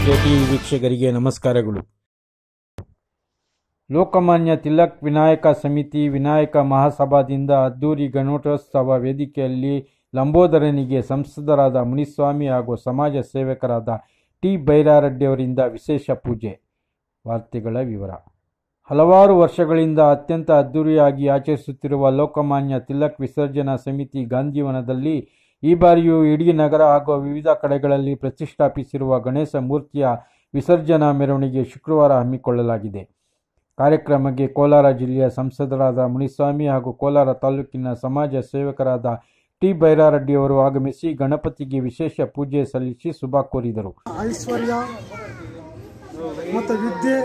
TV ವೀಕ್ಷಕರಿಗೆ ನಮಸ್ಕಾರಗಳು ಲೋಕಮಾನ್ಯ ತಿಲಕ್ ವಿನಾಯಕ ಸಮಿತಿ ವಿನಾಯಕ ಮಹಾಸಭಾದಿಂದ ಅದ್ದೂರಿ ಗಣೋತ್ಸವ ವೇದಿಕೆಯಲ್ಲಿ ಲಂಬೋದರನಿಗೆ ಸಂಸದರಾದ ಮುನಿಸ್ವಾಮಿ ಹಾಗೂ ಸಮಾಜ ಸೇವಕರಾದ ಟಿ ಬೈರಾರೆಡ್ಡಿಯವರಿಂದ ವಿಶೇಷ ಪೂಜೆ ವಾರ್ತೆಗಳ ವಿವರ ಹಲವಾರು ವರ್ಷಗಳಿಂದ ಅತ್ಯಂತ ಅದ್ದೂರಿಯಾಗಿ ಆಚರಿಸುತ್ತಿರುವ ಲೋಕಮಾನ್ಯ ತಿಲಕ್ ವಿಸರ್ಜನಾ ಸಮಿತಿ ಗಾಂಧಿವನದಲ್ಲಿ ಈ ಬಾರಿಯೂ ಇಡೀ ನಗರ ಹಾಗೂ ವಿವಿಧ ಕಡೆಗಳಲ್ಲಿ ಪ್ರತಿಷ್ಠಾಪಿಸಿರುವ ಗಣೇಶ ಮೂರ್ತಿಯ ವಿಸರ್ಜನಾ ಮೆರವಣಿಗೆ ಶುಕ್ರವಾರ ಹಮ್ಮಿಕೊಳ್ಳಲಾಗಿದೆ ಕಾರ್ಯಕ್ರಮಕ್ಕೆ ಕೋಲಾರ ಜಿಲ್ಲೆಯ ಸಂಸದರಾದ ಮುನಿಸ್ವಾಮಿ ಹಾಗೂ ಕೋಲಾರ ತಾಲೂಕಿನ ಸಮಾಜ ಸೇವಕರಾದ ಟಿ ಬೈರಾರೆಡ್ಡಿಯವರು ಆಗಮಿಸಿ ಗಣಪತಿಗೆ ವಿಶೇಷ ಪೂಜೆ ಸಲ್ಲಿಸಿ ಶುಭ ಕೋರಿದರು ಐಶ್ವರ್ಯ ಮತ್ತು ವಿದ್ಯೆ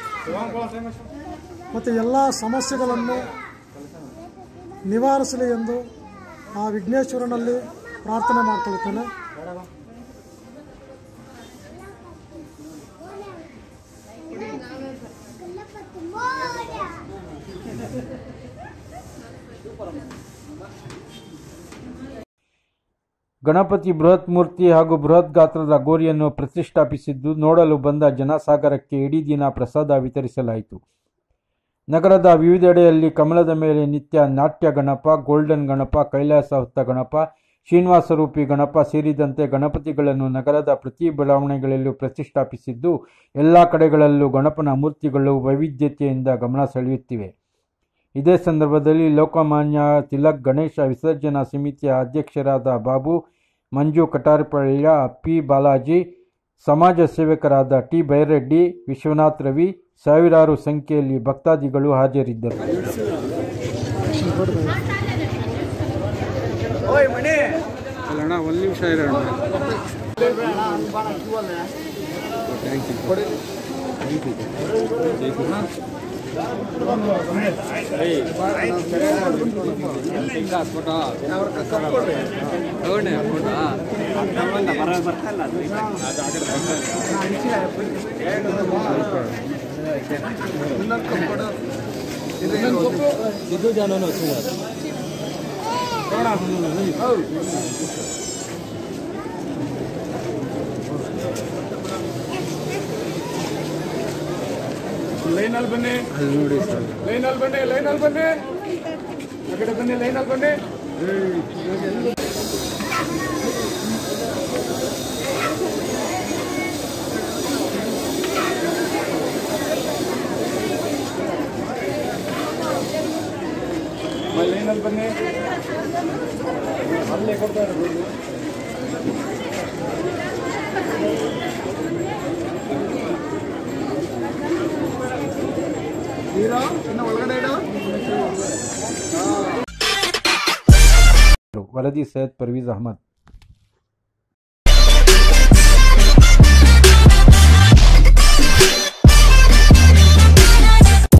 ಮತ್ತು ಎಲ್ಲ ಸಮಸ್ಯೆಗಳನ್ನು ನಿವಾರಿಸಲಿ ಎಂದು ಆ ವಿಘ್ನೇಶ್ವರನಲ್ಲಿ ಪ್ರಾರ್ಥನೆ ಮಾಡ್ಕೊಳ್ತೇನೆ ಗಣಪತಿ ಬೃಹತ್ ಮೂರ್ತಿ ಹಾಗೂ ಬೃಹತ್ ಗಾತ್ರದ ಗೋರಿಯನ್ನು ಪ್ರತಿಷ್ಠಾಪಿಸಿದ್ದು ನೋಡಲು ಬಂದ ಜನಸಾಗರಕ್ಕೆ ಇಡೀ ದಿನ ಪ್ರಸಾದ ವಿತರಿಸಲಾಯಿತು ನಗರದ ವಿವಿಧೆಡೆಯಲ್ಲಿ ಕಮಲದ ಮೇಲೆ ನಿತ್ಯ ನಾಟ್ಯ ಗಣಪ ಗೋಲ್ಡನ್ ಗಣಪ ಕೈಲಾಸ ಹೊತ್ತ ಗಣಪ ಶ್ರೀನಿವಾಸರೂಪಿ ಗಣಪ ಸೇರಿದಂತೆ ಗಣಪತಿಗಳನ್ನು ನಗರದ ಪ್ರತಿ ಬಡಾವಣೆಗಳಲ್ಲೂ ಪ್ರತಿಷ್ಠಾಪಿಸಿದ್ದು ಎಲ್ಲ ಕಡೆಗಳಲ್ಲೂ ಗಣಪನ ಮೂರ್ತಿಗಳು ವೈವಿಧ್ಯತೆಯಿಂದ ಗಮನ ಸೆಳೆಯುತ್ತಿವೆ ಇದೇ ಸಂದರ್ಭದಲ್ಲಿ ಲೋಕಮಾನ್ಯ ತಿಲಕ್ ಗಣೇಶ ವಿಸರ್ಜನಾ ಸಮಿತಿಯ ಅಧ್ಯಕ್ಷರಾದ ಬಾಬು ಮಂಜು ಕಟಾರಪಳ್ಳಿಯ ಪಿ ಬಾಲಾಜಿ ಸಮಾಜ ಸೇವಕರಾದ ಟಿ ಬೈರೆಡ್ಡಿ ವಿಶ್ವನಾಥ್ ರವಿ ಸಾವಿರಾರು ಸಂಖ್ಯೆಯಲ್ಲಿ ಭಕ್ತಾದಿಗಳು ಹಾಜರಿದ್ದರು ಅಲ್ಲಣ್ಣ ಒಂದು ನಿಮಿಷ ಇರೋಣ ಲೈನಲ್ಲಿ ಬನ್ನಿ ಅಲ್ಲಿ ನೋಡಿ ಸರ್ ಲೈನಲ್ಲಿ ಬನ್ನಿ ಲೈನಲ್ಲಿ ಬನ್ನಿ ಆ ಕಡೆ ಬನ್ನಿ ಲೈನಲ್ಲಿ ಬನ್ನಿ ಲೈನಲ್ಲಿ ಬನ್ನಿ ಅಲ್ಲೇ ಕೊಡ್ತಾ ಇರೋದು ಹೀರೋ ಇನ್ನು ಒಳಗಡೆ ಇಡು ವರದಿ ಸೈಯದ್ ಪರ್ವೀಜ್ ಅಹಮದ್